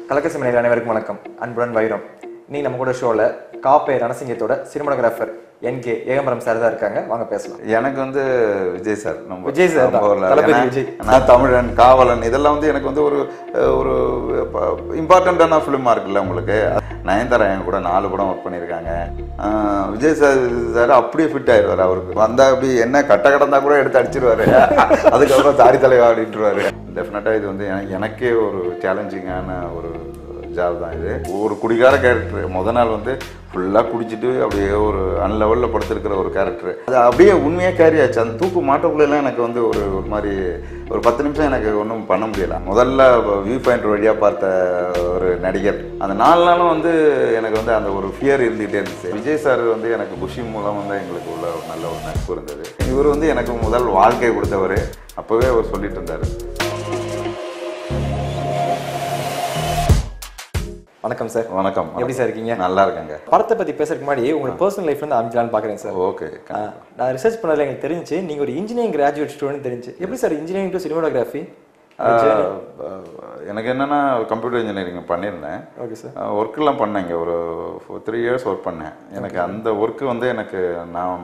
கலக்கசி மனிதர் அனைவருக்கும் வணக்கம் அன்புடன் வைரம் இன்னைக்கு நம்ம கூட ஷோல காப்பே ரணசிங்கத்தோட cinematographer N K Ekambaram sir தான் இருக்காங்க வாங்க பேசலாம் எனக்கு வந்து விஜய் சார் நம்ம விஜய் சார் தான். நம்ம ஊர்ல. தளபதி ஏன்னா, விஜய். நான் தமிழன் காவலன் இதெல்லாம் வந்து எனக்கு வந்து ஒரு ஒரு இம்பார்ட்டண்ட்டான ஃபிலிமாக இருக்குல்ல உங்களுக்கு நயன்தாரா என் கூட நாலு படம் ஒர்க் பண்ணியிருக்காங்க ஆஹ் விஜய் சார் சார் அப்படியே ஃபிட் ஆயிடுவார் அவருக்கு வந்தா அப்படி என்ன கட்ட கடந்தா கூட எடுத்து அடிச்சிருவாரு அதுக்கப்புறம் தாரி தலைவா அப்படின்ட்டுருவாரு டெஃபினட்டாக இது வந்து எனக்கு- எனக்கே ஒரு சேலஞ்சிங்கான ஒரு ஜாப் தான் இது ஒரு குடிகார கேரக்டர் முத நாள் வந்து ஃபுல்லாக குடிச்சிட்டு அப்படியே ஒரு அன்லெவலில் படுத்திருக்கிற ஒரு கேரக்டர் அது அப்படியே உண்மையாக கேரி ஆச்சு அந்த தூக்கு மாட்டக்குள்ளெல்லாம் எனக்கு வந்து ஒரு ஒரு மாதிரி ஒரு பத்து நிமிஷம் எனக்கு ஒன்றும் பண்ண முடியல முதல்ல வியூ பாயிண்ட் வழியாக பார்த்த ஒரு நடிகர் அந்த நாலு நாளும் வந்து எனக்கு வந்து அந்த ஒரு ஃபியர் இருந்துகிட்டே இருந்துச்சு விஜய் சார் வந்து எனக்கு குஷி மூலம் வந்து எங்களுக்கு உள்ள ஒரு நல்ல ஒரு நட்பு இருந்தது இவர் வந்து எனக்கு முதல் வாழ்க்கை கொடுத்தவர் அப்போவே அவர் சொல்லிட்டு இருந்தார் வணக்கம் சார் வணக்கம் எப்படி சார் இருக்கீங்க நல்லா இருக்கேங்க படத்தை பத்தி பேசுறதுக்கு முன்னாடி உங்களுக்கு பர்சனல் லைஃப்ல இருந்து ஆரம்பிக்கலாம்னு பாக்குறேன் சார் ஓகே ஆ, நான் ரிசர்ச் பண்ணதுல எனக்கு தெரிஞ்சு நீங்க ஒரு இன்ஜினியரிங் கிராஜுவேட் ஸ்டூடெண்ட் தெரிஞ்சு எப்படி சார் இன்ஜினியரிங் டு சினிமாடோகிராஃபி ஆஹ் எனக்கு என்னன்னா கம்ப்யூட்டர் இன்ஜினியரிங் பண்ணியிருந்தேன் ஓகே சார் ஒர்க்கெல்லாம் பண்ணேங்க ஒரு த்ரீ இயர்ஸ் ஒர்க் பண்ணேன் எனக்கு அந்த ஒர்க்கு வந்து எனக்கு நான்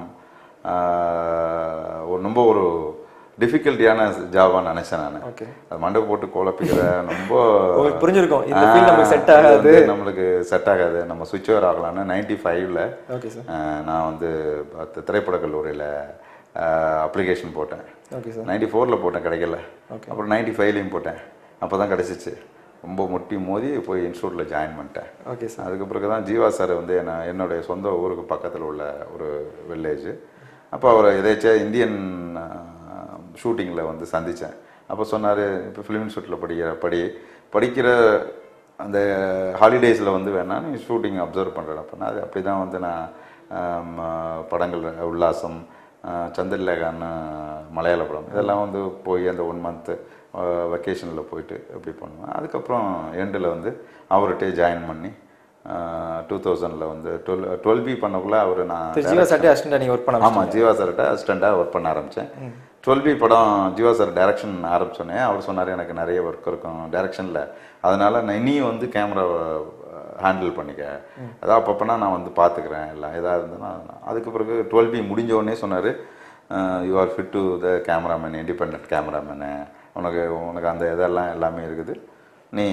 ஆஹ், ஒரு ரொம்ப ஒரு டிஃபிகல்ட்டியான ஜாபாக நினச்சேன் நான் ஓகே அது மண்டை போட்டு குழப்பிக்கிற ரொம்ப உங்களுக்கு புரிஞ்சிருக்கும் இந்த ஆஹ், ஃபீல்ட் நமக்கு செட் இது ஆகாது வந்து நம்மளுக்கு செட் ஆகாது நம்ம சுவிட்ச் ஓவர் ஆகலாம்னு நைன்டி ஃபைவ்ல ஓகே சார் நான் வந்து பத்து திரைப்படக் கல்லூரியில் அப்ளிகேஷன் போட்டேன் ஓகே சார் நைன்டி ஃபோரில் போட்டேன் கிடைக்கல அப்புறம் நைன்டி ஃபைவ்லையும் போட்டேன் அப்போ தான் கிடச்சிச்சு ரொம்ப முட்டி மோதி போய் இன்ஸ்டியூட்டில் ஜாயின் பண்ணிட்டேன் ஓகே சார் அதுக்கு பிறகு தான் ஜீவா சார் வந்து என்ன என்னுடைய சொந்த ஊருக்கு பக்கத்தில் உள்ள ஒரு வில்லேஜ் அப்போ அவர் எதாச்சும் இந்தியன் ஷூட்டிங்கில் வந்து சந்தித்தேன் அப்போ சொன்னார் இப்போ ஃபிலிம் இன்ஸ்டியூட்டில் படிக்கிற படி படிக்கிற அந்த ஹாலிடேஸில் வந்து வேணா நீ ஷூட்டிங் அப்சர்வ் பண்ணுறேன் அப்படின்னா அது அப்படி தான் வந்து நான் ஆம், படங்கள் உல்லாசம் சந்திரலேகான்னு மலையாள படம் இதெல்லாம் வந்து போய் அந்த ஒன் மந்த்து வெக்கேஷனில் போயிட்டு அப்படி பண்ணுவேன் அதுக்கப்புறம் எண்டில் வந்து அவர்கிட்டே ஜாயின் பண்ணி டூ தௌசண்டில் வந்து டுவெல் டுவெல் பி பண்ணக்குள்ள அவர் நான் திரு ஜீவா சார்ட்டே அசிஸ்டன்ட் நீங்க ஒர்க் பண்ண ஆமாம் ஜீவா சார்கிட்ட அசிஸ்டண்ட்டாக ஒர்க் பண்ண ஆரம்பித்தேன் டுவெல் பி படம் ஜீவா சார் டைரக்ஷன் ஆரம்பிச்சோன்னே அவர் சொன்னார் எனக்கு நிறைய ஒர்க் இருக்கும் டைரக்ஷனில் அதனால் நான் நீ வந்து கேமராவை ஹேண்டில் பண்ணிக்க அதான் அப்பப்போனா நான் வந்து பார்த்துக்கிறேன் எல்லாம் எதாக இருந்ததுன்னா அதுக்கு பிறகு டுவெல் பி முடிஞ்ச உடனே சொன்னார் you are fit to the cameraman independent கேமராமேனு உனக்கு உனக்கு அந்த இதெல்லாம் எல்லாமே இருக்குது நீ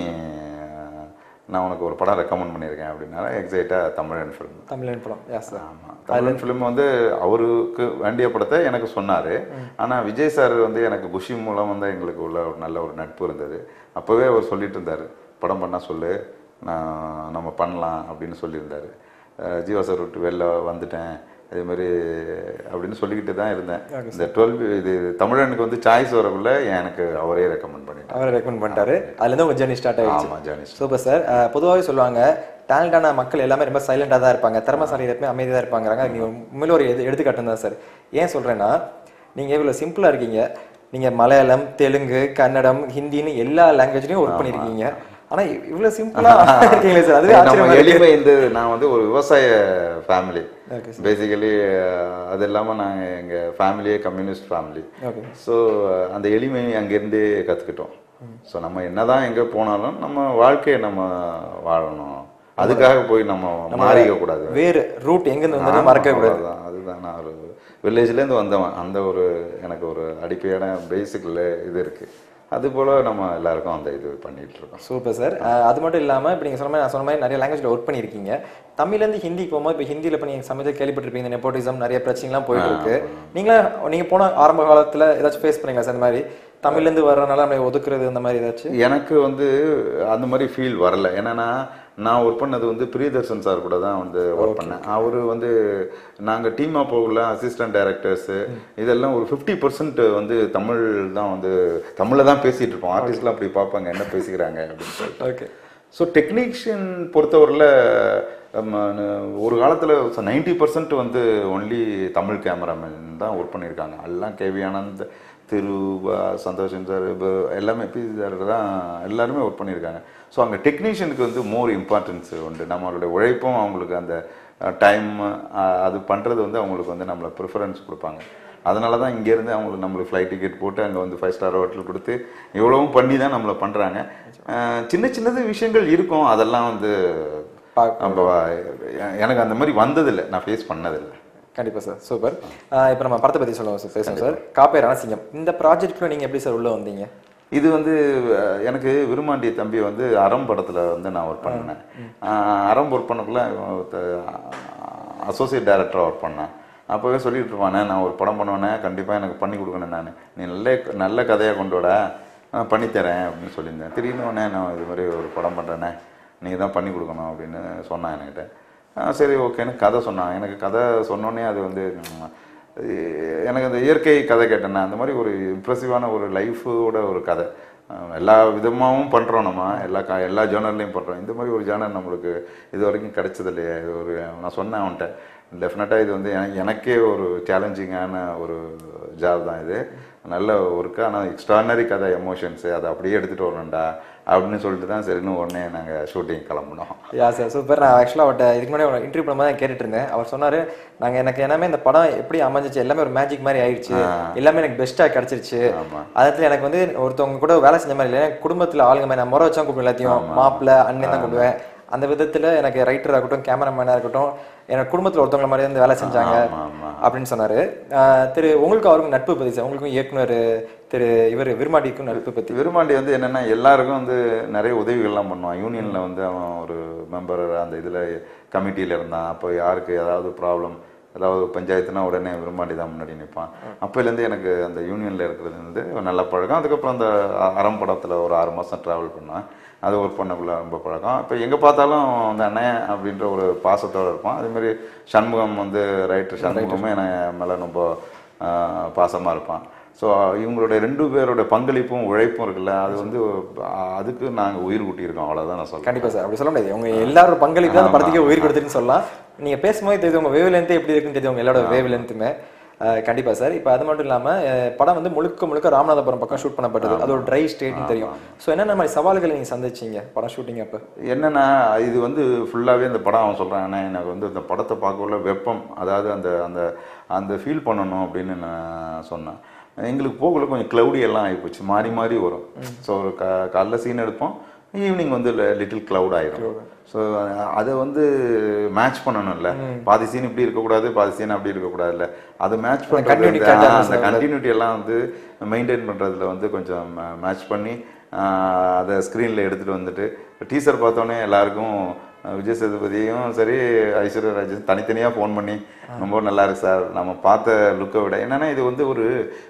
நான் உனக்கு ஒரு படம் ரெக்கமெண்ட் பண்ணியிருக்கேன் அப்படின்னால எக்ஸைட்டாக தமிழன் ஃபிலிம் தமிழன் படம் யா சார் ஆமாம் தமிழன் ஃபிலிம் வந்து அவருக்கு வேண்டிய படத்தை எனக்கு சொன்னார் ஆனால் விஜய் சார் வந்து எனக்கு குஷி மூலம் வந்து எங்களுக்கு உள்ள ஒரு நல்ல ஒரு நட்பு இருந்தது அப்போவே அவர் சொல்லிட்டு இருந்தார் படம் பண்ணால் சொல்லு நான் நம்ம பண்ணலாம் அப்படின்னு சொல்லியிருந்தார் அஹ் ஜீவா சார் விட்டு வெளில வந்துட்டேன் அதே மாதிரி அப்படின்னு சொல்லிக்கிட்டு தான் இருந்தேன் இந்த டுவெல் இது தமிழனுக்கு வந்து சாய்ஸ் வரக்குள்ள எனக்கு அவரே ரெக்கமெண்ட் பண்ணிட்டார் அவரை ரெக்கமெண்ட் பண்ணிட்டாரு அதுல இருந்து உங்க ஜெர்னி ஸ்டார்ட் ஆயிடுச்சு ஆமாம் ஜானிஸ் சூப்பர் சார் பொதுவாகவே சொல்லுவாங்க டேலண்டான மக்கள் எல்லாமே ரொம்ப சைலண்டாக தான் இருப்பாங்க திறமசாலி எப்பவுமே அமைதியாக இருப்பாங்கிறாங்க நீங்க உண்மையில ஒரு எது எடுத்துக்காட்டு தான் சார் ஏன் சொல்றேன்னா நீங்க இவ்வளோ சிம்பிளா இருக்கீங்க நீங்க மலையாளம் தெலுங்கு கன்னடம் ஹிந்தின்னு எல்லா லாங்குவேஜ்லயும் ஒர்க் பண்ணிருக்கீங்க ஆனா இவ்வளவு சிம்பிளா இருக்கீங்களே சார் அதுவே நம்ம ஆச்சரியமா இருக்கு எளிமை இந்த நான் வந்து ஒரு விவசாய ஃபேமிலி ஓகே பேசிக்கலி அது இல்லாமல் நாங்கள் எங்கள் ஃபேமிலியே கம்யூனிஸ்ட் ஃபேமிலி ஓகே ஸோ அந்த எளிமை அங்கேருந்தே கற்றுக்கிட்டோம் ஸோ நம்ம என்னதான் எங்கே போனாலும் நம்ம வாழ்க்கையை நம்ம வாழணும் அதுக்காக போய் நம்ம மாறிக்க கூடாது வேறு ரூட் எங்கேருந்து வந்தாலும் மறக்கவே கூடாது அவ்வளவுதான். அதுதான் நான் ஒரு வில்லேஜ்லேருந்து வந்தவன் அந்த ஒரு எனக்கு ஒரு அடிப்படையான பேசிக்கில் இது இருக்குது அது போல் நம்ம எல்லாருக்கும் அந்த இது பண்ணிகிட்டு இருக்கோம் சூப்பர் சார் அது மட்டும் இல்லாமல் இப்போ நீங்கள் சொன்ன மாதிரி நான் சொன்ன மாதிரி நிறைய லாங்குவேஜில் ஒர்க் பண்ணியிருக்கீங்க தமிழ்லேருந்து ஹிந்திக்கு போகும்போது இப்போ ஹிந்தியில் இப்போ நீங்கள் சமயத்தில் கேள்விப்பட்டிருப்பீங்க இந்த நெப்போட்டிசம் நிறைய பிரச்சனைலாம் போயிட்டு இருக்கு நீங்களா நீங்கள் போன ஆரம்ப காலத்தில் ஏதாச்சும் ஃபேஸ் பண்ணீங்களா சார் இந்த மாதிரி தமிழ்லேருந்து வர்றதுனால நம்ம ஒதுக்குறது அந்த மாதிரி ஏதாச்சும் எனக்கு வந்து அந்த மாதிரி ஃபீல் வரல ஏன்னா நான் ஒர்க் பண்ணது வந்து பிரியதர்ஷன் சார் கூட தான் வந்து ஒர்க் பண்ணேன் அவர் வந்து நாங்கள் டீமாக போகல அசிஸ்டன்ட் டைரக்டர்ஸு இதெல்லாம் ஒரு ஃபிஃப்டி பர்சன்ட் வந்து தமிழ் தான் வந்து தமிழில் தான் பேசிகிட்டு இருப்போம் ஆர்டிஸ்ட்லாம் அப்படி பார்ப்பாங்க என்ன பேசிக்கிறாங்க அப்படின்னு சொல்லிட்டு ஓகே ஸோ டெக்னீஷியன் பொறுத்தவரையில் ஒரு காலத்தில் நைன்டி பர்சன்ட் வந்து ஒன்லி தமிழ் கேமராமேன் தான் ஒர்க் பண்ணியிருக்காங்க எல்லாம் கேவி ஆனந்த் திரு ப- சந்தோஷன் சார் எல்லாமே பி சார் தான் எல்லாருமே ஒர்க் பண்ணியிருக்காங்க ஸோ அங்கே டெக்னீஷியனுக்கு வந்து மோர் இம்பார்ட்டன்ஸ் உண்டு நம்மளுடைய உழைப்பும் அவங்களுக்கு அந்த டைம் அது பண்ணுறது வந்து அவங்களுக்கு வந்து நம்மளை ப்ரிஃபரன்ஸ் கொடுப்பாங்க அதனால தான் இங்கேருந்து அவங்களுக்கு நம்மளுக்கு ஃப்ளைட் டிக்கெட் போட்டு அங்கே வந்து ஃபைவ் ஸ்டார் ஹோட்டல் கொடுத்து இவ்வளவும் பண்ணி தான் நம்மளை பண்ணுறாங்க சின்ன சின்னது விஷயங்கள் இருக்கும் அதெல்லாம் வந்து பார்க்க நம்ம எனக்கு அந்த மாதிரி வந்ததில்லை நான் ஃபேஸ் பண்ணதில்லை கண்டிப்பா சார் சூப்பர் இப்போ நம்ம படத்தை பத்தி சொல்லுவோம் சார் பேசுவோம் சார் காப்பே ரணசிங்கம் இந்த ப்ராஜெக்ட்ல நீங்க எப்படி சார் உள்ள வந்தீங்க இது வந்து அஹ், எனக்கு விருமாண்டி தம்பி வந்து அறம் படத்தில் வந்து நான் ஒர்க் பண்ணினேன் அஹ், அறம் ஒர்க் பண்ணக்குள்ள அசோசியேட் டைரக்டராக ஒர்க் பண்ணேன் அப்போவே சொல்லிட்டு இருப்பானே நான் ஒரு படம் பண்ணுவேனே கண்டிப்பாக எனக்கு பண்ணி கொடுக்கணும் நான் நீ நல்ல நல்ல கதையாக கொண்டு வாடா நான் பண்ணித்தரேன் அப்படின்னு சொல்லியிருந்தேன் திடீர்னு உடனே நான் இது மாதிரி ஒரு படம் பண்ணுறேனே நீங்கள் தான் பண்ணி கொடுக்கணும் அப்படின்னு சொன்னான் என்கிட்ட ஆ, சரி ஓகேன்னு கதை சொன்னான் எனக்கு கதை சொன்னோன்னே அது வந்து ம், எ- எனக்கு அந்த இயற்கை கதை கேட்டேன்னா அந்த மாதிரி ஒரு இம்ப்ரெசிவான ஒரு லைஃபோட ஒரு கதை அஹ் எல்லா விதமாகவும் பண்ணுறோம் நம்ம எல்லா க எல்லா ஜேர்னல்லையும் பண்ணுறோம் இந்த மாதிரி ஒரு ஜேர்னல் நம்மளுக்கு இது வரைக்கும் கிடைச்சது இல்லையா இது ஒரு நான் சொன்னேன் அவன்கிட்ட டெஃபினட்டாக இது வந்து எனக்கு எனக்கே ஒரு சேலஞ்சிங்கான ஒரு ஜாப் தான் இது நல்ல ஒர்க்கு ஆனால் எக்ஸ்ட்ரானரி கதை எமோஷன்ஸு அதை அப்படியே எடுத்துகிட்டு வரணும்டா அப்படின்னு சொல்லிட்டு தான் சரின்னு உடனே நாங்கள் ஷூட்டிங் கிளம்புனோம் யா சார் சூப்பர் நான் ஆக்சுவலாக அவர்கிட்ட இதுக்கு முன்னாடி இன்டர்வியூ பண்ணும்போது தான் கேட்டுட்டு இருந்தேன் அவர் சொன்னாரு நாங்க எனக்கு எல்லாமே இந்த படம் எப்படி அமைஞ்சிச்சு எல்லாமே ஒரு மேஜிக் மாதிரி ஆயிடுச்சு எல்லாமே எனக்கு பெஸ்ட்டா கிடைச்சிருச்சு ஆமாம் அதுல எனக்கு வந்து ஒருத்தவங்க கூட வேலை செஞ்ச மாதிரி இல்லை எனக்கு குடும்பத்துல ஆளுங்க மாதிரி நான் முறை வச்சா கூப்பிடுவேன் எல்லாத்தையும் மாப்பிள்ள அண்ணன் தான் கூப்பிடுவேன் அந்த விதத்துல எனக்கு ரைட்டராக இருக்கட்டும் கேமராமேனாக இருக்கட்டும் எனக்கு குடும்பத்துல ஒருத்தவங்க மாதிரி வந்து வேலை செஞ்சாங்க ஆமாம் ஆமாம் அப்படின்னு சொன்னாரு ஆஹ் திரு உங்களுக்கு அவருக்கும் நட்பு பத்தி சார் உங்களுக்கும் இயக்குனர் திரு இவர் விருமாண்டிக்கும் நட்பு பத்தி விருமாண்டி வந்து என்னன்னா எல்லாருக்கும் வந்து நிறைய உதவிகள்லாம் பண்ணுவான் யூனியனில் வந்து அவன் ஒரு மெம்பர் அந்த இதில் கமிட்டியில் இருந்தான் அப்போ யாருக்கு ஏதாவது ப்ராப்ளம் ஏதாவது பஞ்சாயத்துனா உடனே விரும்பாண்டி தான் முன்னாடி நிற்பான் அப்போலேருந்து எனக்கு அந்த யூனியனில் இருக்கிறது வந்து ஒரு நல்ல பழக்கம் அதுக்கப்புறம் அந்த அ- அறம் படத்தில் ஒரு ஆறு மாதம் ட்ராவல் பண்ணேன் அது ஒர்க் பண்ணக்குள்ள ரொம்ப பழக்கம் இப்போ எங்கே பார்த்தாலும் அந்த அண்ணன் அப்படின்ற ஒரு பாசத்தோடு இருப்பான் அதேமாதிரி சண்முகம் வந்து ரைட்டர் சண்முகமே என் மேலே ரொம்ப பாசமாக இருப்பான் ஸோ இவங்களுடைய ரெண்டு பேரோட பங்களிப்பும் உழைப்பும் இருக்குல்ல அது வந்து அஹ், அதுக்கு நாங்கள் உயிர் கூட்டியிருக்கோம் அவ்வளோதான் நான் சொல்றேன் கண்டிப்பா சார் அப்படி சொல்ல முடியாது உங்க எல்லாரும் பங்களிப்பு தான் அந்த படத்துக்கே உயிர் கொடுத்துருன்னு சொல்லலாம் நீங்க பேசும்போது தெரியுது உங்க வேவ் லென்த் எப்படி இருக்குன்னு தெரியுது உங்க எல்லாரோட வேவ் லென்த்துமே கண்டிப்பா சார் இப்போ அது மட்டும் இல்லாம அஹ், படம் வந்து முழுக்க முழுக்க ராமநாதபுரம் பக்கம் ஷூட் பண்ணப்பட்டது அது ஒரு ட்ரை ஸ்டேட்னு தெரியும் ஸோ என்னென்ன மாதிரி சவால்களை நீங்க சந்திச்சீங்க படம் ஷூட்டிங் அப்போ என்னன்னா இது வந்து ஃபுல்லாகவே இந்த படம் அவன் சொல்கிறான் அண்ணா எனக்கு வந்து இந்த படத்தை பார்க்கக்குள்ள வெப்பம் அதாவது அந்த அந்த அந்த ஃபீல் பண்ணணும் அப்படின்னு நான் சொன்னேன் எங்களுக்கு போகல கொஞ்சம் cloudy எல்லாம் ஆகிப்போச்சு மாறி மாறி வரும் ஸோ ஒரு க காலைல சீன் எடுப்போம் ஈவினிங் வந்து லிட்டில் cloud ஆயிரும் ஸோ அதை வந்து மேட்ச் பண்ணணும்ல பாதி சீன் இப்படி இருக்கக்கூடாது பாதி சீன் அப்படி இருக்கக்கூடாதுல்ல அது மேட்ச் continuity பண்ணுறது correct ஆ அந்த கண்டினியூட்டி எல்லாம் வந்து மெயின்டைன் பண்ணுறதுல வந்து கொஞ்சம் மேட்ச் பண்ணி ஆஹ் அதை ஸ்க்ரீனில் எடுத்துகிட்டு வந்துட்டு டீசர் பார்த்தோன்னே எல்லாருக்கும் அஹ் விஜய் சேதுபதியும் சரி ஐஸ்வர்யா ராஜன் தனித்தனியாக ஃபோன் பண்ணி ரொம்ப நல்லா இருக்கு சார் நம்ம பார்த்த லுக்கை விட என்னன்னா இது வந்து ஒரு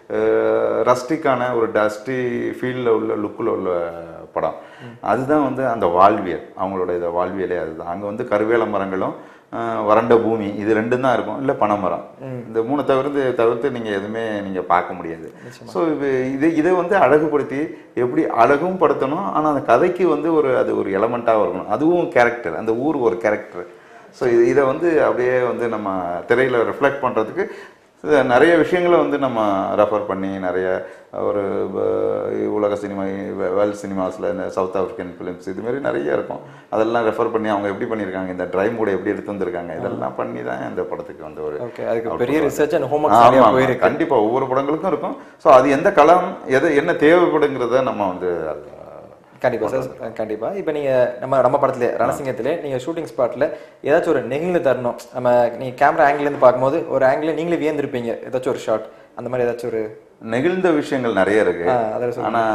ரஸ்டிக்கான ஒரு டஸ்டி ஃபீல்டில் உள்ள லுக்கில் உள்ள படம் அதுதான் வந்து அந்த வாழ்வியல் அவங்களோட இதை வாழ்வியலே அதுதான் அங்கே வந்து கருவேல மரங்களும் ஆஹ் வறண்ட பூமி இது ரெண்டும் தான் இருக்கும் இல்லை பனைமரம் இந்த மூணு தவிர்த்து தவிர்த்து நீங்கள் எதுவுமே நீங்கள் பார்க்க முடியாது ஸோ இது இதை வந்து அழகுபடுத்தி எப்படி அழகும் படுத்தணும் ஆனால் அந்த கதைக்கு வந்து ஒரு அது ஒரு எலமெண்ட்டாக இருக்கணும் அதுவும் கேரக்டர் அந்த ஊர் ஒரு கேரக்டர் ஸோ இது இதை வந்து அப்படியே வந்து நம்ம திரையில் ரிஃப்ளெக்ட் பண்ணுறதுக்கு நிறைய விஷயங்களை வந்து நம்ம ரெஃபர் பண்ணி நிறைய ஒரு வ- உலக சினிமா வேர்ல்ட் சினிமாஸில் இந்த சவுத் ஆஃப்ரிக்கன் ஃபிலிம்ஸ் இது மாதிரி நிறைய இருக்கும் அதெல்லாம் ரெஃபர் பண்ணி அவங்க எப்படி பண்ணியிருக்காங்க இந்த ட்ரைம் கூட எப்படி எடுத்து வந்திருக்காங்க இதெல்லாம் பண்ணி தான் இந்த படத்துக்கு வந்து ஒரு ஓகே அதுக்கு பெரிய ரிசர்ச் அண்ட் ஹோம்ஒர்க் நிறைய ஆமா, ஆமா. போயிருக்கு கண்டிப்பா ஒவ்வொரு படங்களுக்கும் இருக்கும் ஸோ அது எந்த களம் எது என்ன தேவைப்படுங்கிறத நம்ம வந்து அது கண்டிப்பா சார் கண்டிப்பா இப்போ நீங்க நம்ம நம்ம படத்துல ரணசிங்கத்திலே நீங்க ஷூட்டிங் ஸ்பாட்ல ஏதாச்சும் ஒரு நெகிழ்ந்து தரணும் நம்ம நீங்க கேமரா ஆங்கிள் இருந்து பார்க்கும்போது ஒரு ஆங்கிள் நீங்களே வியந்திருப்பீங்க ஏதாச்சும் ஒரு ஷாட் அந்த மாதிரி ஏதாச்சும் ஒரு நெகிழ்ந்த விஷயங்கள் நிறைய இருக்கு ஆ, அதில் சொல்லுங்க. ஆனா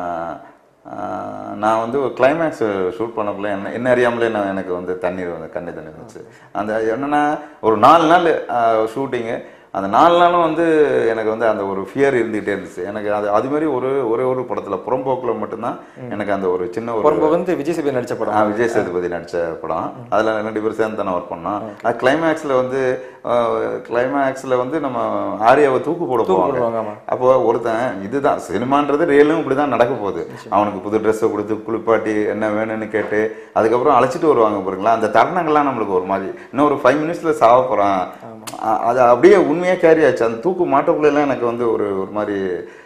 ஆஹ், நான் வந்து ஒரு கிளைமேக்ஸ் ஷூட் பண்ணக்குள்ள என்ன என்ன அறியாமலே நான் எனக்கு வந்து தண்ணீர் வந்து கண்ணி தண்ணீர் வந்துச்சு அந்த என்னன்னா ஒரு நாலு நாள் ஷூட்டிங்கு அந்த நாலு நாளும் வந்து எனக்கு வந்து அந்த ஒரு ஃபியர் இருந்துகிட்டே இருந்துச்சு எனக்கு அது அது மாதிரி ஒரு ஒரே ஒரு படத்துல புறம்போக்கில் மட்டும்தான் எனக்கு அந்த ஒரு சின்ன ஒரு பொறுப்பு வந்து விஜய் சேபி நடிச்ச படம் ஆ, விஜய் சேதுபதி நடிச்ச படம் அதுல ரெண்டு பேரும் சேர்ந்து தானே ஒர்க் பண்ணோம் அது கிளைமேக்ஸ்ல வந்து கிளைமேக்ஸ்ல வந்து நம்ம ஆரியாவை தூக்கு போட போவாங்க போடுவாங்க ஆமா அப்போ ஒருத்தன் இதுதான் சினிமான்றது ரியலும் இப்படிதான் நடக்க போகுது அவனுக்கு புது ட்ரெஸ்ஸை கொடுத்து குளிப்பாட்டி என்ன வேணும்னு கேட்டு அதுக்கப்புறம் அழைச்சிட்டு வருவாங்க பாருங்களா அந்த தருணங்கள்லாம் நம்மளுக்கு ஒரு மாதிரி இன்னும் ஒரு ஃபைவ் மினிட்ஸ்ல சாவ போறான் அ- அது அப்படியே உண்மையா கேரி ஆச்சு அந்த தூக்கு மாட்டக்குள்ள எல்லாம் எனக்கு வந்து ஒரு ஒரு மாதிரி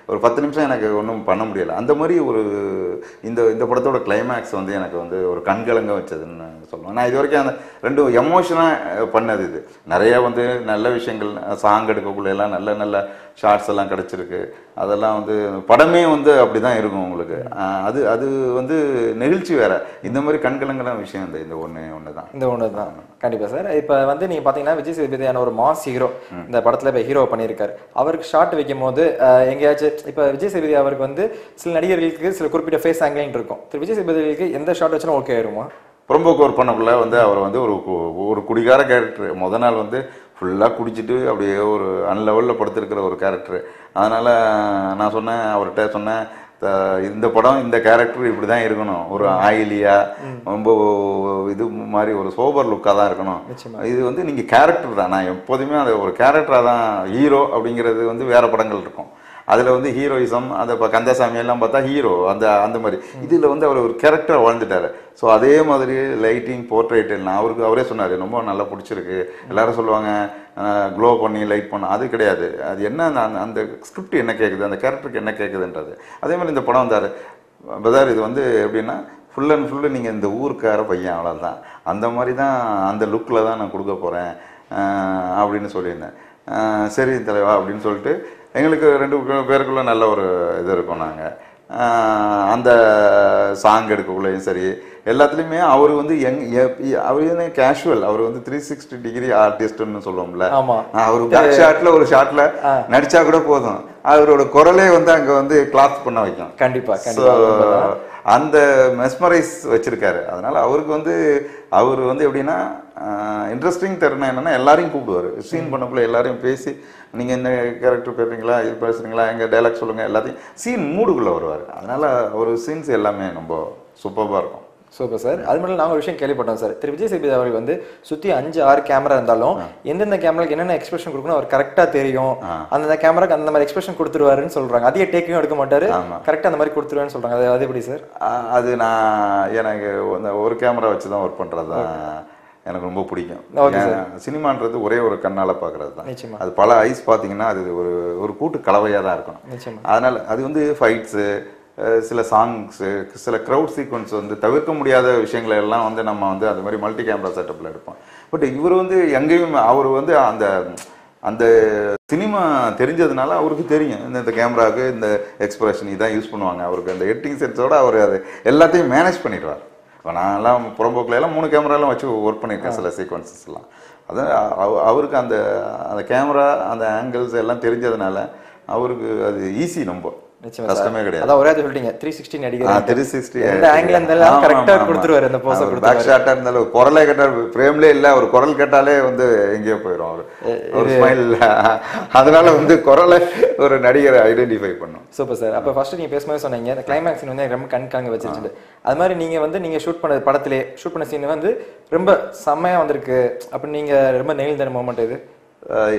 ஒரு பத்து நிமிஷம் எனக்கு ஒன்றும் பண்ண முடியல அந்த மாதிரி ஒரு இந்த இந்த படத்தோட கிளைமேக்ஸ் வந்து எனக்கு வந்து ஒரு கண்கலங்க வச்சதுன்னு சொல்லுவேன் நான் இது வரைக்கும் அந்த ரெண்டு எமோஷனாக பண்ணது இது நிறைய வந்து நல்ல விஷயங்கள் சாங் எடுக்கக்குள்ள எல்லாம் நல்ல நல்ல ஷார்ட்ஸ் எல்லாம் கிடச்சிருக்கு அதெல்லாம் வந்து படமே வந்து அப்படி தான் இருக்கும் உங்களுக்கு ஆஹ் அது அது வந்து நெகிழ்ச்சி வேற இந்த மாதிரி கண்கலங்கிற விஷயம் இந்த இந்த ஒன்று ஒன்று தான் இந்த ஒன்று தான் கண்டிப்பா சார் இப்போ வந்து நீங்க பாத்தீங்கன்னா விஜய் சேதுபதியான ஒரு மாஸ் ஹீரோ இந்த படத்துல இப்போ ஹீரோ பண்ணியிருக்காரு அவருக்கு ஷார்ட் வைக்கும் போது அஹ், எங்கேயாச்சும் இப்போ விஜய் சேதுபதி அவருக்கு வந்து சில நடிகர்களுக்கு சில குறிப்பிட்ட ஃபேஸ் ஆங்கிளிங் இருக்கும் திரு விஜய் சேதுபதிக்கு எந்த ஷார்ட் வச்சாலும் ஓகே ஆயிருமா புறம்போக்கு ஒர்க் பண்ணக்குள்ள வந்து அவர் வந்து ஒரு கு- ஒரு குடிகார கேரக்டர் முத நாள் வந்து ஃபுல்லாக குடிச்சிட்டு அப்படியே ஒரு அன்லெவலில் படுத்திருக்கிற ஒரு கேரக்டர் அதனால் நான் சொன்னேன் அவர்கிட்ட சொன்னேன் த- இந்த படம் இந்த கேரக்டர் இப்படி தான் இருக்கணும் ஒரு ஆயிலியாக ரொம்ப இது மாதிரி ஒரு சோபர் லுக்காக தான் இருக்கணும் நிச்சயமா. இது வந்து நீங்கள் கேரக்டர் தான் நான் எப்போதுமே அந்த ஒரு கேரக்டராக தான் ஹீரோ அப்படிங்கிறது வந்து வேற படங்கள் இருக்கும் அதில் வந்து ஹீரோயிசம் அந்த இப்போ கந்தசாமி எல்லாம் பார்த்தா ஹீரோ அந்த அந்த மாதிரி இதில் வந்து அவர் ஒரு கேரக்டர் வாழ்ந்துட்டாரு ஸோ அதே மாதிரி லைட்டிங் போர்ட்ரேட் எல்லாம் அவருக்கு அவரே சொன்னார் ரொம்ப நல்லா பிடிச்சிருக்கு எல்லாரும் சொல்லுவாங்க க்ளோ பண்ணி லைட் பண்ண அது கிடையாது அது என்ன அந்த- அந்த- அந்த ஸ்கிரிப்ட் என்ன கேட்குது அந்த கேரக்டருக்கு என்ன கேட்குதுன்றது அதே மாதிரி இந்த படம் வந்தார் பதார் இது வந்து எப்படின்னா ஃபுல் அண்ட் ஃபுல்லு நீங்கள் இந்த ஊருக்கார பையன் அவ்வளோதான் அந்த மாதிரி தான் அந்த லுக்கில் தான் நான் கொடுக்க போகிறேன் அப்படின்னு சொல்லியிருந்தேன் ஆஹ் சரி தலைவா அப்படின்னு சொல்லிட்டு எங்களுக்கு ரெண்டு பே- பேருக்குள்ள நல்ல ஒரு இது இருக்கும் நாங்கள் அந்த சாங் எடுக்கக்குள்ளேயும் சரி எல்லாத்துலேயுமே அவர் வந்து எங் எப்- அவர் வந்து கேஷுவல் அவர் வந்து த்ரீ சிக்ஸ்டி டிகிரி ஆர்டிஸ்ட்னு சொல்லுவோம்ல ஆமா அவர் பேக் ஷாட்ல ஒரு ஷாட்ல நடிச்சா கூட போதும் அவரோட குரலே வந்து அங்க வந்து கிளாஸ் பண்ண வைக்கும் கண்டிப்பா So, கண்டிப்பா அந்த மெஸ்மரைஸ் வச்சிருக்காரு அதனால அவருக்கு வந்து அவர் வந்து எப்படின்னா இன்ட்ரெஸ்டிங் தருணம் என்னன்னா எல்லாரையும் கூப்பிடுவாரு சீன் பண்ணக்குள்ள எல்லாரையும் பேசி நீங்க என்ன கேரக்டர் பேசுறீங்களா இது பேசுறீங்களா எங்க டைலாக் சொல்லுங்க எல்லாத்தையும் சீன் மூடுக்குள்ள வருவார் அதனால அவர் சீன்ஸ் எல்லாமே ரொம்ப சூப்பராக இருக்கும் சூப்பர் சார் அது மட்டும் நாங்கள் ஒரு விஷயம் கேள்விப்பட்டோம் சார் திரு விஜய் சேதுபதி அவர்கள் வந்து சுற்றி அஞ்சு ஆறு கேமரா இருந்தாலும் எந்தெந்த கேமராக்கு என்னென்ன எக்ஸ்பிரஷன் கொடுக்கணும் அவர் கரெக்டாக தெரியும் அந்தந்த கேமராக்கு அந்த மாதிரி எக்ஸ்பிரஷன் கொடுத்துருவாருன்னு சொல்றாங்க அதிக டேக்கையும் எடுக்க மாட்டாரு ஆமா. கரெக்டாக அந்த மாதிரி கொடுத்துருவாருன்னு சொல்றாங்க அது அது எப்படி சார் அ- அது நான் எனக்கு அந்த ஒரு கேமரா வச்சு தான் ஒர்க் பண்ணுறது தான் எனக்கு ரொம்ப பிடிக்கும் Okay, ஏன் சினிமான்றது ஒரே ஒரு கண்ணால் பார்க்கறது தான் நிச்சயமா. அது பல ஐஸ் பார்த்தீங்கன்னா அது ஒரு ஒரு கூட்டு கலவையாக தான் இருக்கணும் நிச்சயமா அதனால் அது வந்து ஃபைட்ஸு சில சாங்ஸு சில க்ரௌட் சீக்வன்ஸ் வந்து தவிர்க்க முடியாத விஷயங்களை எல்லாம் வந்து நம்ம வந்து அது மாதிரி மல்டி கேமரா செட்டப்பில் எடுப்போம் பட் இவர் வந்து எங்கேயும் அவர் வந்து அந்த அந்த சினிமா தெரிஞ்சதுனால அவருக்கு தெரியும் இந்த இந்த கேமராவுக்கு இந்த எக்ஸ்பிரஷன் இதான் யூஸ் பண்ணுவாங்க அவருக்கு அந்த எடிட்டிங் சென்ஸோட அவர் அது எல்லாத்தையும் மேனேஜ் பண்ணிடுவார் இப்போ நான்லாம் புறம்போக்கில் எல்லாம் மூணு கேமராலாம் வச்சு ஒர்க் பண்ணியிருக்கேன் சில சீக்வன்சஸ்லாம் அதான் அவ- அவருக்கு அந்த அந்த கேமரா அந்த ஆங்கிள்ஸ் எல்லாம் தெரிஞ்சதுனால அவருக்கு அது ஈஸி ரொம்ப நிச்சயமா கஷ்டமே கிடையாது அதான் ஒரே சொல்லிட்டீங்க த்ரீ சிக்ஸ்டி நடிகர் த்ரீ சிக்ஸ்டி எந்த angle இருந்தாலும் correct ஆ கொடுத்துருவாரு அந்த pose அ பேக் கொடுத்துருவாரு. ஷாட்டா இருந்தாலும் ஒரு குரலே கேட்டால் ஃப்ரேம்லே இல்லை ஒரு குரல் கேட்டாலே வந்து எங்கேயோ போயிடும் அவர் ஒரு ஸ்மைல் அதனால வந்து குரலை ஒரு நடிகரை ஐடென்டிஃபை பண்ணும் சூப்பர் சார் அப்போ ஃபர்ஸ்ட் நீங்க பேசும்போது சொன்னீங்க இந்த கிளைமேக்ஸ் வந்து எனக்கு ரொம்ப கண் கலங்க வச்சிருச்சு அது மாதிரி நீங்க வந்து நீங்க ஷூட் பண்ண படத்திலே ஷூட் பண்ண சீன் வந்து ரொம்ப செம்மையா வந்திருக்கு அப்படி நீங்க ரொம்ப நெயில் தர மூமெண்ட் இது அஹ்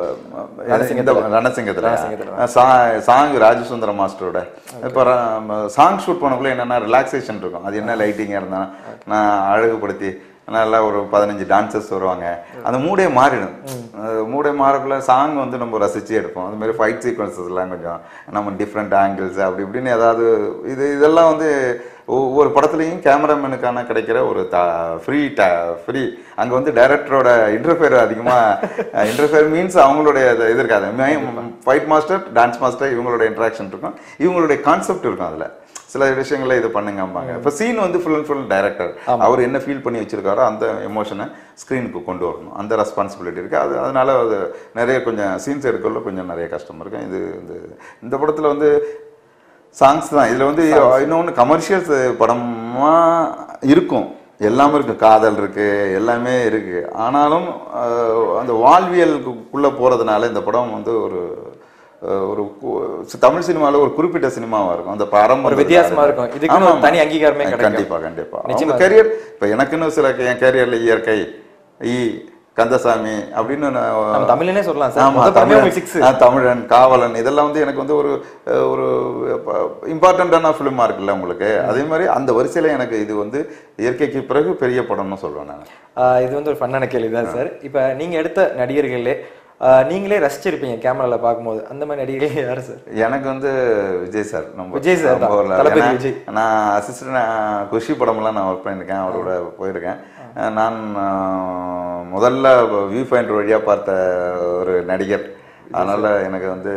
அஹ் இந்த ரணசிங்கத்தில் ரணசிங்கத்துல. சாங் ராஜசுந்தர மாஸ்டரோட இப்போ சாங் ஷூட் பண்ணக்குள்ள என்னன்னா ரிலாக்ஸேஷன் இருக்கும் அது என்ன லைட்டிங்காக இருந்தா நான் அழகுபடுத்தி நல்லா ஒரு பதினஞ்சு டான்சர்ஸ் வருவாங்க அந்த மூடே மாறிடும் அது மூடே மாறக்குள்ள சாங் வந்து நம்ம ரசிச்சு எடுப்போம் அது மாதிரி ஃபைட் சீக்வன்சஸ் எல்லாம் கொஞ்சம் நம்ம டிஃப்ரெண்ட் ஆங்கிள்ஸ் அப்படி இப்படின்னு ஏதாவது இது இதெல்லாம் வந்து ஒவ்வொரு படத்துலையும் கேமராமேனுக்கான கிடைக்கிற ஒரு த ஃப்ரீ ட ஃப்ரீ அங்கே வந்து டைரக்டரோட இன்டர்ஃபியர் அதிகமாக இன்டர்ஃபியர் மீன்ஸ் அவங்களுடைய இது இது இருக்காது ஃபைட் மாஸ்டர் டான்ஸ் மாஸ்டர் இவங்களோட இன்ட்ராக்ஷன் இருக்கும் இவங்களுடைய கான்செப்ட் இருக்கும் அதில் சில விஷயங்களை இது பண்ணுங்கம்பாங்க இப்போ சீன் வந்து ஃபுல் அண்ட் ஃபுல் டைரக்டர் அவர் என்ன ஃபீல் பண்ணி வச்சிருக்காரோ அந்த எமோஷனை ஸ்க்ரீனுக்கு கொண்டு வரணும் அந்த ரெஸ்பான்சிபிலிட்டி இருக்குது அது அதனால அது நிறைய கொஞ்சம் சீன்ஸ் எடுக்கல கொஞ்சம் நிறைய கஷ்டம் இருக்கும் இது இந்த இந்த படத்தில் வந்து சாங்ஸ் தான் இதில் வந்து இன்னொன்று கமர்ஷியல்ஸ் படமா இருக்கும் எல்லாமே இருக்கு காதல் இருக்கு எல்லாமே இருக்கு ஆனாலும் அஹ், அந்த வாழ்வியலுக்குள்ள போறதுனால இந்த படம் வந்து ஒரு அஹ், ஒரு கு- தமிழ் சினிமாவில் ஒரு குறிப்பிட்ட சினிமாவா இருக்கும் அந்த பரம் ஒரு வித்தியாசமா இருக்கும். இதுக்குன்னு ஒரு தனி அங்கீகாரமே கிடைக்கும். கண்டிப்பா கண்டிப்பா நிச்சயமா. அவங்க கரியர் இப்போ எனக்குன்னு சில என் கேரியர்ல இயற்கை ஈ கந்தசாமி அப்படின்னு நான் நம்ம தமிழ்லனே சொல்லலாம் சார் ஆமா முதல் படமே தமிழன் உங்களுக்கு சிக்ஸ் ஆ, தமிழன் காவலன் இதெல்லாம் வந்து எனக்கு வந்து ஒரு அஹ், ஒரு இம்பார்ட்டண்ட்டான ஃபிலிமா இருக்குல்ல உங்களுக்கு அதே மாதிரி அந்த வரிசையில எனக்கு இது வந்து இயற்கைக்கு பிறகு பெரிய படம்னு சொல்லுவேன் நான் இது வந்து ஒரு ஃபன்னான கேள்வி தான் சார் இப்போ நீங்க எடுத்த நடிகர்களே ஆஹ் நீங்களே ரசிச்சிருப்பீங்க கேமரால பார்க்கும்போது அந்த மாதிரி நடிகை யாரு சார் எனக்கு வந்து விஜய் சார் நம்ம விஜய் sir தான். நம்ம ஊர்ல. தளபதி ஏன்னா, விஜய். நான் அசிஸ்டன்ட் குஷி படம்லாம் நான் ஒர்க் பண்ணியிருக்கேன் அவரோட போயிருக்கேன் நான் ஆஹ், முதல்ல வியூ பாயிண்ட் வழியா பார்த்த ஒரு நடிகர் அதனால எனக்கு வந்து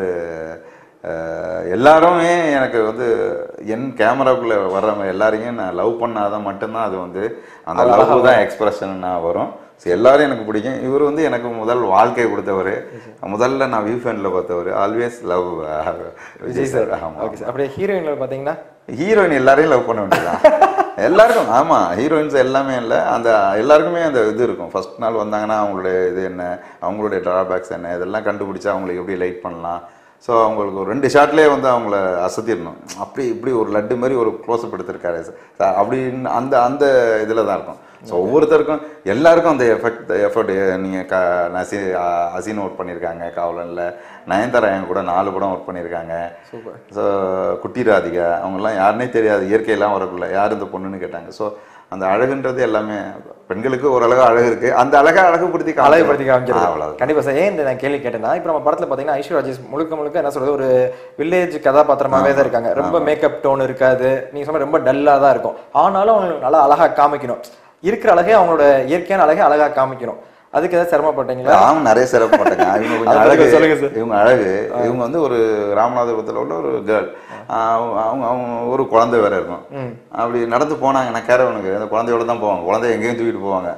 ஆஹ், எல்லாருமே எனக்கு வந்து என் கேமராக்குள்ள வர்றவங்க எல்லாரையும் நான் லவ் பண்ணாதான் மட்டும்தான் அது வந்து அந்த லவ் தான் எக்ஸ்பிரஷன் வரும் So, எல்லாரும் எனக்கு பிடிக்கும் இவர் வந்து எனக்கு முதல் வாழ்க்கை கொடுத்தவர் முதல்ல நான் வியூ ஃபேண்டில் பார்த்தவர் ஆல்வேஸ் லவ் விஜய் சார் ஆமாம் ஓகே சார் அப்படியே ஹீரோயின்ல பாத்தீங்கன்னா ஹீரோயின் எல்லாரையும் லவ் பண்ண வேண்டியதான் எல்லாருக்கும் ஆமாம் ஹீரோயின்ஸ் எல்லாமே இல்லை அந்த எல்லாருக்குமே அந்த இது இருக்கும் ஃபர்ஸ்ட் நாள் வந்தாங்கன்னா அவங்களுடைய இது என்ன அவங்களுடைய ட்ராபேக்ஸ் என்ன இதெல்லாம் கண்டுபிடிச்சா அவங்களுக்கு எப்படி லைட் பண்ணலாம் ஸோ அவங்களுக்கு ஒரு ரெண்டு ஷாட்லேயே வந்து அவங்கள அசத்திடணும் அப்படி இப்படி ஒரு லட்டு மாதிரி ஒரு க்ளோஸ்அப் எடுத்திருக்காரு சார் அப்படின்னு அந்த அந்த இதில் தான் இருக்கும் ஸோ ஒவ்வொருத்தருக்கும் எல்லாருக்கும் அந்த எஃபெக்ட் எஃபர்ட் நீங்கள் க நசி அசின் ஒர்க் பண்ணியிருக்காங்க காவலனில் நயன்தாரா என் கூட நாலு படம் ஒர்க் பண்ணியிருக்காங்க சூப்பர் ஸோ குட்டி ராதிகா அவங்கெல்லாம் யாருனே தெரியாது இயற்கையெல்லாம் வரக்குள்ள யார் இந்த பொண்ணுன்னு கேட்டாங்க ஸோ அந்த அழகுன்றது எல்லாமே பெண்களுக்கு ஓரளவு அழகு இருக்கு அந்த அழகை அழகுபடுத்தி காமிக்கணும். அழகுபடுத்தி காமிக்கிறது அவ்வளவுதான். கண்டிப்பா சார் ஏன் இந்த நான் கேள்வி கேட்டேன்னா இப்போ நம்ம படத்துல பாத்தீங்கன்னா ஐஸ்வர்யா ராஜேஷ் முழுக்க முழுக்க என்ன சொல்றது ஒரு வில்லேஜ் கதாபாத்திரமாவே தான் இருக்காங்க ரொம்ப மேக்கப் டோன் இருக்காது நீங்க சொன்ன ரொம்ப டல்லா தான் இருக்கும் ஆனாலும் அவங்க நல்லா அழகா காமிக்கணும் இருக்கிற அழகே அவங்களோட இயற்கையான அழகே அழகா காமிக்கணும் அதுக்கு ஏதாவது சிரமப்பட்டீங்களா அவங்க நிறைய சிறப்பட்டாங்க இவங்க அதை கொஞ்சம் பத்தி அழகு சொல்லுங்க சார். இவங்க அழகு இவங்க வந்து ஒரு ராமநாதபுரத்தில் உள்ள ஒரு கேர்ள் அவங்க அவங்க ஒரு குழந்தை வேற இருக்கும் ம். அப்படி நடந்து போனாங்க நான் கேரவனுக்கு அந்த குழந்தையோட தான் போவாங்க குழந்தைய எங்கேயும் தூக்கிட்டு போவாங்க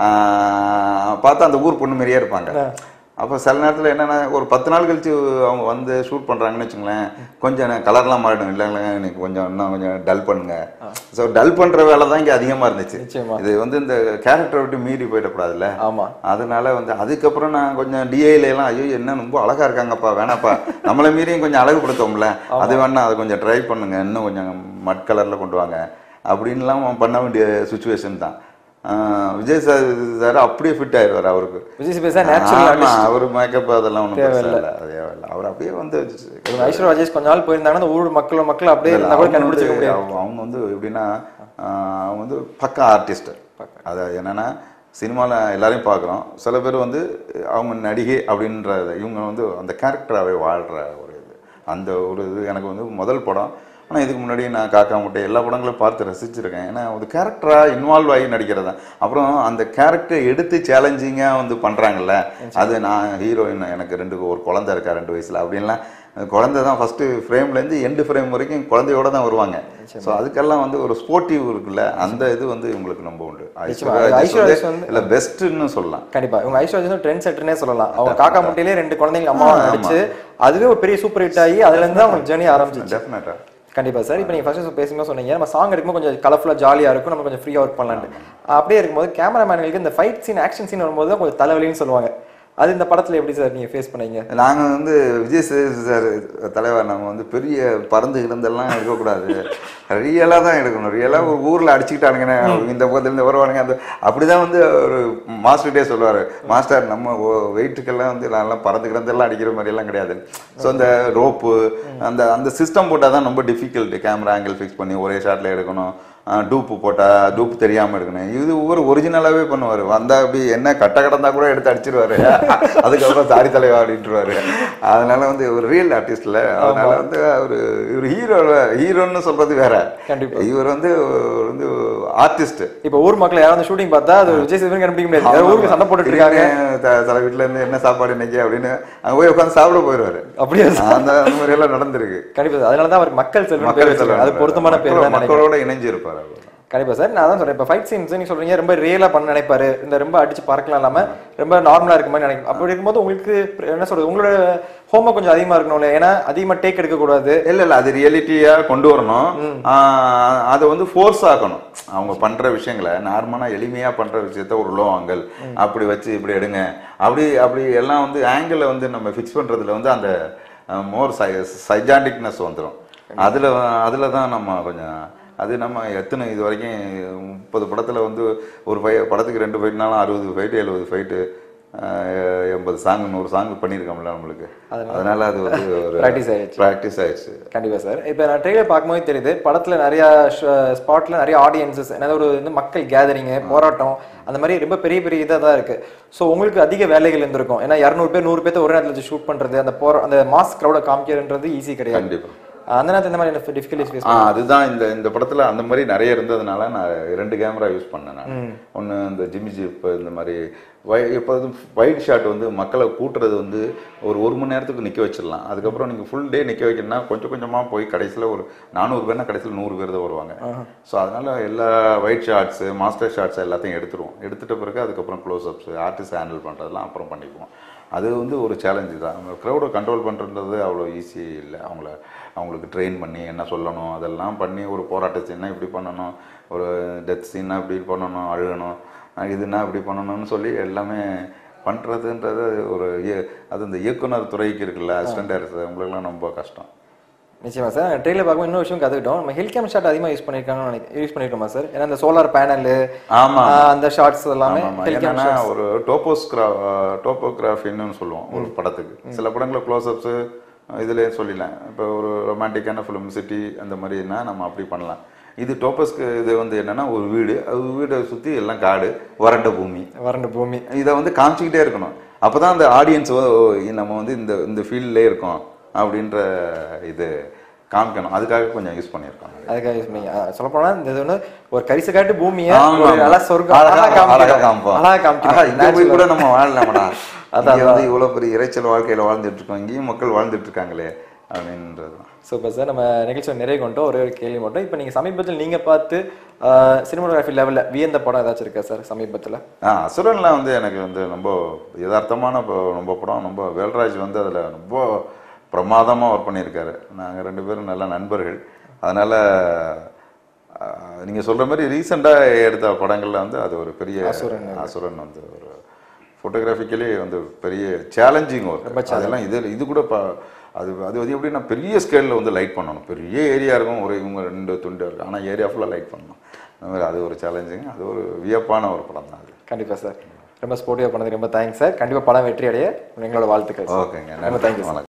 ஆஹ் பார்த்தா அந்த ஊர் பொண்ணு மாதிரியே இருப்பாங்க அப்போ சில நேரத்தில் என்னன்னா ஒரு பத்து நாள் கழிச்சு அவங்க வந்து ஷூட் பண்ணுறாங்கன்னு வச்சுங்களேன் கொஞ்சம் கலர்லாம் மாறிடும் இல்லை இல்லைங்க இன்னைக்கு கொஞ்சம் இன்னும் கொஞ்சம் டல் பண்ணுங்க ஸோ டல் பண்ணுற வேலை தான் இங்கே அதிகமாக இருந்துச்சு நிச்சயமா இது வந்து இந்த கேரக்டரை விட்டு மீறி போயிடக்கூடாதுல்ல ஆமா அதனால வந்து அதுக்கப்புறம் நான் கொஞ்சம் டிஐல எல்லாம் ஐயோ என்ன ரொம்ப அழகா இருக்காங்கப்பா வேணாப்பா நம்மளை மீறியும் கொஞ்சம் அழகுபடுத்தோம்ல அது வேணா அதை கொஞ்சம் ட்ரை பண்ணுங்க இன்னும் கொஞ்சம் மட் கலர்ல கொண்டு வாங்க அப்படின்லாம் பண்ண வேண்டிய சுச்சுவேஷன் தான் ஆஹ் விஜய் சார் சார் அப்படியே ஃபிட் ஆயிடுவார் அவருக்கு விஜய் பேச நேச்சுரல் ஆமா அவர் மேக்கப் அதெல்லாம் ஒன்றும் பிரச்சனை இல்லை அது தேவையில்லை அவர் அப்படியே வந்து ஐஸ்வர்யா ராஜேஷ் கொஞ்ச நாள் போயிருந்தாங்கன்னா அந்த ஊர் மக்கள் மக்கள் அப்படியே இருந்தா கூட அவங்க வந்து கண்டுபிடிச்சிக்க முடியாது அவங்க அவங்க வந்து எப்படின்னா ஆஹ் அவங்க வந்து பக்கா ஆர்டிஸ்ட் அது என்னன்னா சினிமாவில் எல்லாரையும் பார்க்குறோம் சில பேர் வந்து அவங்க நடிகை அப்படின்ற இவங்க வந்து அந்த கேரக்டராகவே வாழ்கிற ஒரு இது அந்த ஒரு இது எனக்கு வந்து முதல் படம் ஆனால் இதுக்கு முன்னாடி நான் காக்கா முட்டை எல்லா படங்களும் பார்த்து ரசிச்சிருக்கேன் ஏன்னா ஒரு கேரக்டராக இன்வால்வ் ஆகி நடிக்கிறது தான் அப்புறம் அந்த கேரக்டரை எடுத்து சேலஞ்சிங்காக வந்து பண்ணுறாங்கல்ல அது நான் ஹீரோயின் எனக்கு ரெண்டு ஒரு குழந்தை இருக்கா ரெண்டு வயசில் அப்படின்லாம் அந்த குழந்தை தான் ஃபஸ்ட்டு ஃப்ரேம்லேருந்து எண்டு ஃப்ரேம் வரைக்கும் குழந்தையோட தான் வருவாங்க ஸோ அதுக்கெல்லாம் வந்து ஒரு ஸ்போர்ட்டிவ் இருக்குல்ல அந்த இது வந்து இவங்களுக்கு ரொம்ப உண்டு நிச்சயமா. ஐஸ்வர்யா ராஜேஷ் ஐஸ்வர்யா ராஜேஷ் வந்து- இல்லை பெஸ்ட்டுன்னு சொல்லலாம் கண்டிப்பா இவங்க ஐஸ்வர்யா ராஜேஷ் ட்ரெண்ட் செட்டர்னே சொல்லலாம் அவங்க காக்கா முட்டையிலே ரெண்டு குழந்தைங்க அம்மாவை நடிச்சு அதுவே ஒரு பெரிய சூப்பர் ஹிட் ஆகி அதுல இருந்து தான் அவங்க ஜேர்னி ஆரம்பிச்சிச்சு டெஃபினட்டாக கண்டிப்பா சார் இப்போ நீங்க ஃபர்ஸ்ட் பேசும்போது சொன்னீங்க நம்ம சாங் எடுக்கும்போது கொஞ்சம் கலர்ஃபுல்லா ஜாலியா இருக்கும் நம்ம கொஞ்சம் ஃப்ரீயா ஒர்க் பண்ணலாம்னு அப்படியே இருக்கும்போது கேமராமேன்களுக்கு இந்த ஃபைட் சீன் ஆக்ஷன் சீன் வரும்போது தான் கொஞ்சம் தலைவலின்னு சொல்லுவாங்க அது இந்த படத்துல எப்படி சார் நீங்க ஃபேஸ் பண்ணீங்க நாங்கள் வந்து விஜய் சேது சார் தலைவர் நம்ம வந்து பெரிய பறந்து கிடந்தெல்லாம் இருக்கக்கூடாது ரியலாக தான் எடுக்கணும் ரியலாக ஒரு ஊரில் அடிச்சுக்கிட்டானுங்கண்ணே இந்த பக்கத்துலேருந்து வருவானுங்க அந்த அப்படி தான் வந்து ஒரு மாஸ்டர்கிட்டே சொல்லுவார் மாஸ்டர் நம்ம வெயிட்டுக்கெல்லாம் வந்து நான்லாம் பறந்து கிடந்தெல்லாம் அடிக்கிற மாதிரியெல்லாம் கிடையாது ஸோ அந்த ரோப்பு அந்த அந்த சிஸ்டம் போட்டால் தான் ரொம்ப டிஃபிகல்ட் கேமரா ஆங்கிள் ஃபிக்ஸ் பண்ணி ஒரே ஷாட்டில் எடுக்கணும் டூப்பு போட்டா டூப் தெரியாம எடுக்கணும் இது ஒவ்வொரு ஒரிஜினலாவே பண்ணுவாரு வந்தா அப்படி என்ன கட்ட கடந்தா கூட எடுத்து அடிச்சிருவாரு அதுக்கப்புறம் தாரி தலைவா அப்படின்ட்டுருவாரு அதனால வந்து ஒரு ரியல் ஆர்டிஸ்ட்ல அதனால வந்து ஒரு இவர் ஹீரோ ஹீரோன்னு சொல்றது வேற கண்டிப்பா. இவர் வந்து ஒரு வந்து ஆர்டிஸ்ட் இப்போ ஊர் மக்கள் யாராவது ஷூட்டிங் பார்த்தா அது விஜய் சேதுபதி கண்டுபிடிக்க முடியாது யாராவது ஊருக்கு சண்டை போட்டுட்டு இருக்காங்க சில வீட்டுல இருந்து என்ன சாப்பாடு இன்னைக்கு அப்படின்னு அங்க போய் உட்காந்து சாப்பிட போயிடுவாரு அப்படியே அந்த அந்த மாதிரி எல்லாம் நடந்திருக்கு கண்டிப்பா சார் அதனால தான் அவருக்கு மக்கள் செல்வன் பேர் மக்கள் வச்சிருக்காங்க அது பொருத்தமான பேர் தான் நினைக்கிறேன் மக்களோட இணைஞ்சு இருப்பாரு அவர் கண்டிப்பா சார் நான் தான் சொல்றேன் இப்போ ஃபைட் சீன்ஸ் நீங்க சொல்றீங்க ரொம்ப ரியலா பண்ண நினைப்பாரு இந்த ரொம்ப அடிச்சு பறக்கலாம் இல்லாம ரொம்ப நார்மலா இருக்க மாதிரி நினைக்கும் அப்படி இருக்கும்போது உங்களுக்கு என்ன சொல்றது உங்களோட ஹோம்ஒர்க் கொஞ்சம் அதிகமா இருக்கணும்ல ஏன்னா அதிகமா டேக் எடுக்க கூடாது இல்ல இல்ல அது ரியாலிட்டியா கொண்டு வரணும் ஆஹ் அதை வந்து ஃபோர்ஸ் ஆக்கணும் அவங்க பண்ற விஷயங்களை நார்மலா எளிமையா பண்ற விஷயத்த ஒரு லோ ஆங்கிள் அப்படி வச்சு இப்படி எடுங்க அப்படி அப்படி எல்லாம் வந்து ஆங்கிளை வந்து நம்ம ஃபிக்ஸ் பண்றதுல வந்து அந்த மோர் சை சைஜாண்டிக்னஸ் வந்துடும் அதுல அதுல தான் நம்ம கொஞ்சம் அது நம்ம எத்தனை இது வரைக்கும் முப்பது படத்துல வந்து ஒரு ஃபை படத்துக்கு ரெண்டு ஃபைட்னாலும் அறுபது ஃபைட்டு எழுபது ஃபைட்டு அஹ், எண்பது சாங் நூறு சாங் பண்ணியிருக்கோம்ல நம்மளுக்கு அதனால அது வந்து ஒரு Practice ஆயிடுச்சு. ப்ராக்டிஸ் ஆயிடுச்சு கண்டிப்பா சார் இப்போ நான் ட்ரெயிலர் பார்க்கும்போது தெரியுது படத்துல நிறைய ஸ்பாட்ல நிறைய ஆடியன்சஸ் என்னது ஒரு வந்து மக்கள் கேதரிங் போராட்டம் அந்த மாதிரி ரொம்ப பெரிய பெரிய இதாக தான் இருக்கு ஸோ உங்களுக்கு அதிக வேலைகள் இருந்திருக்கும் ஏன்னா இரநூறு பேர் நூறு பேர்த்த ஒரு நேரத்தில் வச்சு ஷூட் பண்றது அந்த போற அந்த மாஸ் க்ரௌட காமிக்கிறன்றது ஈஸி கிடையாது கண்டிப்பா அந்த நேரத்தில் இந்த மாதிரி டிஃபிகல்டிஸ் ஃபேஸ் ஆ அதுதான் இந்த இந்த படத்துல அந்த மாதிரி நிறைய இருந்ததுனால நான் ரெண்டு கேமரா யூஸ் பண்ணேன் நான் ஒன்று இந்த ஜிம்மி ஜிப் இந்த மாதிரி வை எப்போதும் வைட் ஷாட் வந்து மக்களை கூட்டுறது வந்து ஒரு ஒரு மணி நேரத்துக்கு நிற்க வச்சிடலாம் அதுக்கப்புறம் நீங்கள் ஃபுல் டே நிற்க வைக்கணும்னா கொஞ்சம் கொஞ்சமாக போய் கடைசியில் ஒரு நானூறு பேர்னா கடைசியில் நூறு பேர் தான் வருவாங்க ஸோ அதனால எல்லா ஒயிட் ஷாட்ஸு மாஸ்டர் ஷாட்ஸ் எல்லாத்தையும் எடுத்துருவோம் எடுத்துட்ட பிறகு அதுக்கப்புறம் க்ளோஸ் அப்ஸ் ஆர்டிஸ்ட் ஹேண்டில் பண்ணுறதெல்லாம் அப்புறம் பண்ணிக்குவோம் அது வந்து ஒரு சேலஞ்சு தான் க்ரௌடை கண்ட்ரோல் பண்ணுறது அவ்வளோ ஈஸி இல்லை அவங்கள அவங்களுக்கு ட்ரெயின் பண்ணி என்ன சொல்லணும் அதெல்லாம் பண்ணி ஒரு போராட்ட சீனா இப்படி பண்ணணும் ஒரு டெத் சீனா இப்படி பண்ணணும் அழுகணும் அஹ் இதுனா இப்படி பண்ணணும்னு சொல்லி எல்லாமே பண்ணுறதுன்றது ஒரு இய- அது இந்த இயக்குனர் துறைக்கு இருக்குல்ல அசிஸ்டன்ட் டைரக்டர் உங்களுக்குலாம் ரொம்ப கஷ்டம் நிச்சயமா சார் ட்ரெயிலர் பார்க்கும்போது இன்னொரு விஷயம் கற்றுக்கிட்டோம் நம்ம ஹெல் கேம் ஷாட் அதிகமாக யூஸ் பண்ணியிருக்காங்கன்னு நினைக்க யூஸ் பண்ணியிருக்கோமா சார் ஏன்னா அந்த சோலார் பேனல் ஆமா அந்த ஷார்ட்ஸ் எல்லாமே ஆமா, ஹெல் கேம் என்னன்னா ஒரு டோபோஸ்கிரா டோப்போகிராஃபின்னு சொல்லுவோம் ஒரு படத்துக்கு சில படங்களை க்ளோஸ்அப்ஸு இதுலயே சொல்லிடலாம் இப்போ ஒரு ரொமான்டிக்கான ஃபிலிம் சிட்டி அந்த மாதிரினா நம்ம அப்படி பண்ணலாம் இது டோப்பஸ்க்கு இது வந்து என்னன்னா ஒரு வீடு அது வீடை சுற்றி எல்லாம் காடு வறண்ட பூமி வறண்ட பூமி இதை வந்து காமிச்சிக்கிட்டே இருக்கணும் அப்பதான் அந்த ஆடியன்ஸ் நம்ம வந்து இந்த இந்த ஃபீல்ட்லேயே இருக்கோம் அப்படின்ற இது காமிக்கணும் அதுக்காக கொஞ்சம் யூஸ் பண்ணியிருக்கோம் அதுக்காக யூஸ் பண்ணி சொல்ல போனா இந்த இது வந்து ஒரு கரிசு காட்டு பூமியை ஆமா, ஒரு ஆமா. நல்லா சொர்க்கம் அழகா- அழகா அழகா காமிக்கிறோம். காமிப்போம். அழகா ஆஹா, இங்க போய் கூட காமிக்கிறோம் நம்ம வாழலாமடா அதான், இங்க வந்து இவ்வளவு பெரிய இறைச்சல் வாழ்க்கையில வாழ்ந்துட்டு இருக்கோம் இங்கேயும் மக்கள் வாழ்ந்துட்டு இருக்காங்களே அப்படின்றது தான். சூப்பர் சார் நம்ம நிகழ்ச்சியை நிறைய கொண்டோம் ஒரே ஒரு கேள்வி மட்டும் இப்போ நீங்க சமீபத்தில் நீங்க பார்த்து சினிமாகிராஃபி லெவல்ல வியந்த படம் ஏதாச்சும் இருக்கா சார் சமீபத்துல ஆ அசுரன்லாம் வந்து எனக்கு வந்து ரொம்ப யதார்த்தமான ப- ரொம்ப படம் ரொம்ப வேல்ராஜ் வந்து அதில் ரொம்ப பிரமாதமாக ஒர்க் பண்ணியிருக்காரு நாங்கள் ரெண்டு பேரும் நல்ல நண்பர்கள் அதனால் நீங்கள் சொல்கிற மாதிரி ரீசெண்டாக எடுத்த படங்களில் வந்து அது ஒரு பெரிய அசுரன் அசுரன் வந்து ஒரு ஃபோட்டோகிராஃபிக்கலி வந்து பெரிய சேலஞ்சிங் ஒர்க் அதெல்லாம் இது இது கூட ப அது அது வந்து எப்படின்னா பெரிய ஸ்கேலில் வந்து லைட் பண்ணணும் பெரிய ஏரியா இருக்கும் ஒரு இவங்க ரெண்டு துண்டு இருக்கு ஆனால் ஏரியா ஃபுல்லாக லைட் பண்ணணும் அந்த மாதிரி அது ஒரு சேலஞ்சிங் அது ஒரு வியப்பான ஒரு படம் தான் அது கண்டிப்பா சார் ரொம்ப ஸ்போர்ட்டிவா பண்ணதுக்கு ரொம்ப தேங்க்ஸ் சார் கண்டிப்பா படம் வெற்றி அடைய எங்களோட வாழ்த்துக்கள் sir. ஓகேங்க ரொம்ப தேங்க்யூ வணக்கம்